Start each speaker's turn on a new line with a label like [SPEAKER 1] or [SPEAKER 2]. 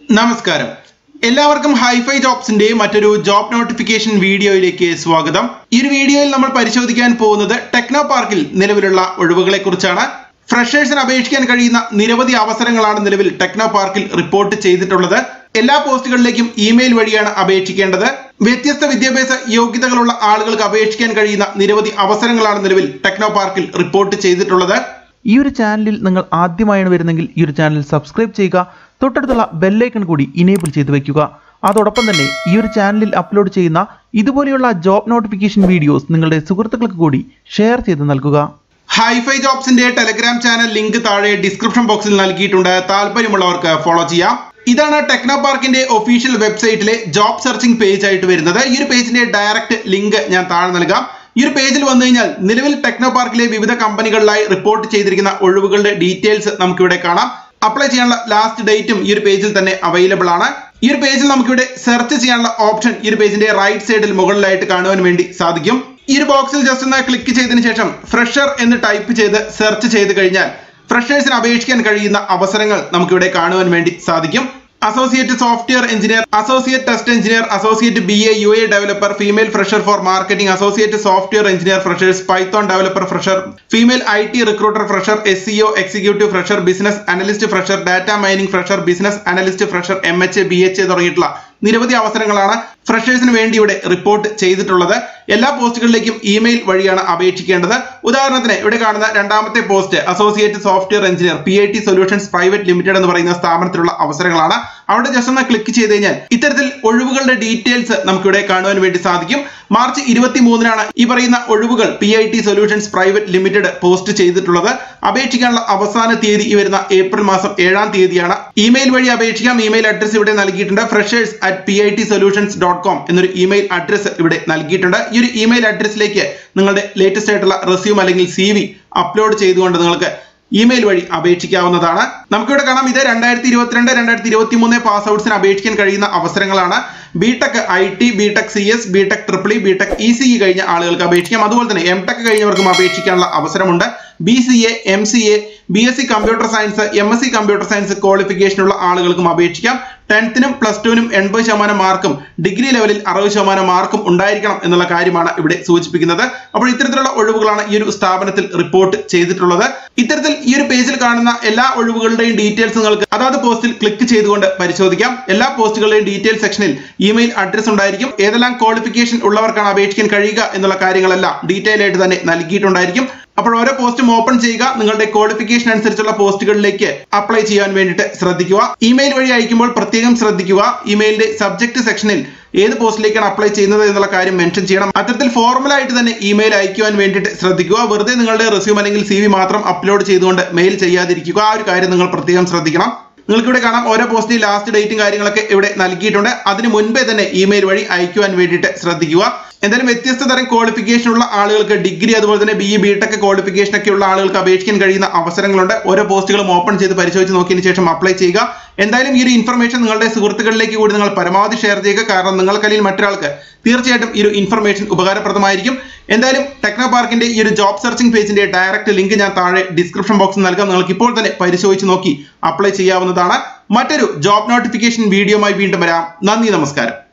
[SPEAKER 1] നമസ്കാരം എല്ലാവർക്കും ഹൈഫൈ ജോബ്സിന്റെ മറ്റൊരു ജോബ് നോട്ടിഫിക്കേഷൻ വീഡിയോയിലേക്ക് സ്വാഗതം ഈ ഒരു വീഡിയോയിൽ നമ്മൾ പരിശോധിക്കാൻ പോകുന്നത് ടെക്നോ പാർക്കിൽ നിലവിലുള്ള ഒഴിവുകളെ കുറിച്ചാണ് ഫ്രഷേഴ്സിന് അപേക്ഷിക്കാൻ കഴിയുന്ന നിരവധി അവസരങ്ങളാണ് നിലവിൽ ടെക്നോ പാർക്കിൽ റിപ്പോർട്ട് ചെയ്തിട്ടുള്ളത് എല്ലാ പോസ്റ്റുകളിലേക്കും ഇമെയിൽ വഴിയാണ് അപേക്ഷിക്കേണ്ടത് വ്യത്യസ്ത വിദ്യാഭ്യാസ യോഗ്യതകളുള്ള ആളുകൾക്ക് അപേക്ഷിക്കാൻ കഴിയുന്ന നിരവധി അവസരങ്ങളാണ് നിലവിൽ ടെക്നോ പാർക്കിൽ റിപ്പോർട്ട് ചെയ്തിട്ടുള്ളത്
[SPEAKER 2] ഈ ഒരു ചാനലിൽ നിങ്ങൾ ആദ്യമായാണ് വരുന്നെങ്കിൽ ഈ ഒരു ചാനൽ സബ്സ്ക്രൈബ് ചെയ്യുക തൊട്ടടുത്തുള്ള ബെല്ലൈക്കൺ കൂടി ഇനേബിൾ ചെയ്ത് വെക്കുക അതോടൊപ്പം തന്നെ ഈ ഒരു ചാനലിൽ അപ്ലോഡ് ചെയ്യുന്ന ഇതുപോലെയുള്ള ജോബ് നോട്ടിഫിക്കേഷൻ വീഡിയോസ് നിങ്ങളുടെ സുഹൃത്തുക്കൾക്ക് കൂടി ഷെയർ ചെയ്ത് നൽകുക
[SPEAKER 1] ഹൈഫൈ ജോബ്സിന്റെ ടെലഗ്രാം ചാനൽ ലിങ്ക് താഴെ ഡിസ്ക്രിപ്ഷൻ ബോക്സിൽ നൽകിയിട്ടുണ്ട് താല്പര്യമുള്ളവർക്ക് ഫോളോ ചെയ്യാം ഇതാണ് ടെക്നോ പാർക്കിന്റെ ഒഫീഷ്യൽ വെബ്സൈറ്റിലെ ജോബ് സെർച്ചിംഗ് പേജ് ആയിട്ട് വരുന്നത് ഈ ഒരു പേജിന്റെ ഡയറക്റ്റ് ലിങ്ക് ഞാൻ താഴെ നൽകാം ഈ ഒരു പേജിൽ വന്നു കഴിഞ്ഞാൽ നിലവിൽ ടെക്നോ പാർക്കിലെ വിവിധ കമ്പനികളിലായി റിപ്പോർട്ട് ചെയ്തിരിക്കുന്ന ഒഴിവുകളുടെ ഡീറ്റെയിൽസ് നമുക്കിവിടെ കാണാം അപ്ലൈ ചെയ്യാനുള്ള ലാസ്റ്റ് ഡേറ്റും ഈ ഒരു പേജിൽ തന്നെ അവൈലബിൾ ആണ് ഈ ഒരു പേജിൽ നമുക്കിവിടെ സെർച്ച് ചെയ്യാനുള്ള ഓപ്ഷൻ ഈ ഒരു പേജിന്റെ റൈറ്റ് സൈഡിൽ മുകളിലായിട്ട് കാണുവാൻ വേണ്ടി സാധിക്കും ഈ ഒരു ബോക്സിൽ ജസ്റ്റ് ഒന്ന് ക്ലിക്ക് ചെയ്തതിനു ശേഷം ഫ്രഷർ എന്ന് ടൈപ്പ് ചെയ്ത് സെർച്ച് ചെയ്ത് കഴിഞ്ഞാൽ ഫ്രഷേഴ്സിന് അപേക്ഷിക്കാൻ കഴിയുന്ന അവസരങ്ങൾ നമുക്കിവിടെ കാണുവാൻ വേണ്ടി സാധിക്കും associate software engineer associate test engineer associate B A U A developer female fresher for marketing associate software engineer freshers python developer fresher female I T recruiter fresher S C O executive fresher business analyst fresher data mining fresher business analyst fresher M H A B H A തുടങ്ങിയിട്ടുള്ള നിരവധി അവസരങ്ങളാണ് ഫ്രഷേഴ്സിന് വേണ്ടി ഇവിടെ report ചെയ്തിട്ടുള്ളത് എല്ലാ പോസ്റ്റുകളിലേക്കും email വഴിയാണ് അപേക്ഷിക്കേണ്ടത് ഉദാഹരണത്തിന് ഇവിടെ കാണുന്ന രണ്ടാമത്തെ post associate software engineer P I T solutions private limited എന്ന് പറയുന്ന സ്ഥാപനത്തിലുള്ള അവസരങ്ങളാണ് അവിടെ ജസ്റ്റ് ഒന്ന് ക്ലിക്ക് ചെയ്ത് കഴിഞ്ഞാൽ ഇത്തരത്തിൽ ഒഴിവുകളുടെ ഡീറ്റെയിൽസ് നമുക്കിവിടെ കാണുവാൻ വേണ്ടി സാധിക്കും മാർച്ച് ഇരുപത്തി മൂന്നിനാണ് ഈ പറയുന്ന ഒഴിവുകൾ P I T solutions private limited post ചെയ്തിട്ടുള്ളത് അപേക്ഷിക്കാനുള്ള അവസാന തീയതി ഈ വരുന്ന ഏപ്രിൽ മാസം ഏഴാം തീയതിയാണ് ഇമെയിൽ വഴി അപേക്ഷിക്കാം ഇമെയിൽ അഡ്രസ് ഇവിടെ നൽകിയിട്ടുണ്ട് freshers at P I T solutions dot com എന്നൊരു ഇമെയിൽ അഡ്രസ് ഇവിടെ നൽകിയിട്ടുണ്ട് ഈ ഒരു ഇമെയിൽ അഡ്രസ്സിലേക്ക് നിങ്ങളുടെ ലേറ്റസ്റ്റ് ആയിട്ടുള്ള റെസ്യൂം അല്ലെങ്കിൽ സി വി അപ്ലോഡ് ചെയ്തുകൊണ്ട് നിങ്ങൾക്ക് ഇമെയിൽ വഴി അപേക്ഷിക്കാവുന്നതാണ് നമുക്കിവിടെ കാണാം ഇത് രണ്ടായിരത്തി ഇരുപത്തിരണ്ട് രണ്ടായിരത്തി ഇരുപത്തി മൂന്ന് പാസ് ഔട്ട്സിന് അപേക്ഷിക്കാൻ കഴിയുന്ന അവസരങ്ങളാണ് B Tech I T B Tech C S B Tech triple E B Tech E C E കഴിഞ്ഞ ആളുകൾക്ക് അപേക്ഷിക്കാം അതുപോലെ തന്നെ എം ടെക് കഴിഞ്ഞവർക്കും അപേക്ഷിക്കാനുള്ള അവസരമുണ്ട് B C A M C A B S C computer science M S C computer science ക്വാളിഫിക്കേഷനുള്ള ആളുകൾക്കും അപേക്ഷിക്കാം ടെൻത്തിനും പ്ലസ് ടുവിനും എൺപത് ശതമാനം മാർക്കും ഡിഗ്രി ലെവലിൽ അറുപത് ശതമാനം മാർക്കും ഉണ്ടായിരിക്കണം എന്നുള്ള കാര്യമാണ് ഇവിടെ സൂചിപ്പിക്കുന്നത് അപ്പോൾ ഇത്തരത്തിലുള്ള ഒഴിവുകളാണ് ഈ ഒരു സ്ഥാപനത്തിൽ റിപ്പോർട്ട് ചെയ്തിട്ടുള്ളത് ഇത്തരത്തിൽ ഈ ഒരു പേജിൽ കാണുന്ന എല്ലാ ഒഴിവുകളുടെയും ഡീറ്റെയിൽസ് നിങ്ങൾക്ക് അതാത് പോസ്റ്റിൽ ക്ലിക്ക് ചെയ്തുകൊണ്ട് പരിശോധിക്കാം എല്ലാ പോസ്റ്റുകളുടെയും ഡീറ്റെയിൽ സെക്ഷനിൽ ഇമെയിൽ അഡ്രസ് ഉണ്ടായിരിക്കും ഏതെല്ലാം ക്വാളിഫിക്കേഷൻ ഉള്ളവർക്കാണ് അപേക്ഷിക്കാൻ കഴിയുക എന്നുള്ള കാര്യങ്ങളെല്ലാം ഡീറ്റെയിൽ ആയിട്ട് തന്നെ നൽകിയിട്ടുണ്ടായിരിക്കും അപ്പോൾ ഓരോ പോസ്റ്റും ഓപ്പൺ ചെയ്യുക നിങ്ങളുടെ ക്വാളിഫിക്കേഷൻ അനുസരിച്ചുള്ള പോസ്റ്റുകളിലേക്ക് അപ്ലൈ ചെയ്യാൻ വേണ്ടിയിട്ട് ശ്രദ്ധിക്കുക ഇമെയിൽ വഴി അയക്കുമ്പോൾ പ്രത്യേകം ശ്രദ്ധിക്കുക ഇമെയിലിന്റെ സബ്ജക്ട് സെക്ഷനിൽ ഏത് പോസ്റ്റിലേക്കാണ് അപ്ലൈ ചെയ്യുന്നത് എന്നുള്ള കാര്യം മെൻഷൻ ചെയ്യണം അത്തരത്തിൽ ഫോർമൽ ആയിട്ട് തന്നെ ഇമെയിൽ അയക്കുവാൻ വേണ്ടിയിട്ട് ശ്രദ്ധിക്കുക വെറുതെ നിങ്ങളുടെ റെസ്യൂം അല്ലെങ്കിൽ സി വി മാത്രം അപ്ലോഡ് ചെയ്തുകൊണ്ട് മെയിൽ ചെയ്യാതിരിക്കുക ആ ഒരു കാര്യം നിങ്ങൾ പ്രത്യേകം ശ്രദ്ധിക്കണം നിങ്ങൾക്ക് ഇവിടെ കാണാം ഓരോ പോസ്റ്റിൽ ലാസ്റ്റ് ഡേറ്റും കാര്യങ്ങളൊക്കെ ഇവിടെ നൽകിയിട്ടുണ്ട് അതിന് മുൻപേ തന്നെ ഇമെയിൽ വഴി അയക്കുവാൻ വേണ്ടിയിട്ട് ശ്രദ്ധിക്കുക എന്തായാലും വ്യത്യസ്ത തരം ക്വാളിഫിക്കേഷൻ ഉള്ള ആളുകൾക്ക് ഡിഗ്രി അതുപോലെ തന്നെ ബി ബി ടെക് ക്വാളിഫിക്കേഷൻ ഒക്കെ ഉള്ള ആളുകൾക്ക് അപേക്ഷിക്കാൻ കഴിയുന്ന അവസരങ്ങളുണ്ട് ഓരോ പോസ്റ്റുകളും ഓപ്പൺ ചെയ്ത് പരിശോധിച്ച് നോക്കിയതിന് ശേഷം അപ്ലൈ ചെയ്യുക എന്തായാലും ഈ ഒരു ഇൻഫർമേഷൻ നിങ്ങളുടെ സുഹൃത്തുക്കളിലേക്ക് കൂടി നിങ്ങൾ പരമാവധി ഷെയർ ചെയ്യുക കാരണം നിങ്ങൾക്കല്ലെങ്കിൽ മറ്റൊരാൾക്ക് തീർച്ചയായിട്ടും ഈ ഒരു ഇൻഫർമേഷൻ ഉപകാരപ്രദമായിരിക്കും എന്തായാലും ടെക്നോ പാർക്കിന്റെ ഈ ഒരു ജോബ് സെർച്ചിംഗ് പേജിന്റെ ഡയറക്റ്റ് ലിങ്ക് ഞാൻ താഴെ ഡിസ്ക്രിപ്ഷൻ ബോക്സിൽ നൽകാം നിങ്ങൾക്ക് ഇപ്പോൾ തന്നെ പരിശോധിച്ച് നോക്കി അപ്ലൈ ചെയ്യാവുന്നതാണ് മറ്റൊരു ജോബ് നോട്ടിഫിക്കേഷൻ വീഡിയോയുമായി വീണ്ടും വരാം നന്ദി നമസ്കാരം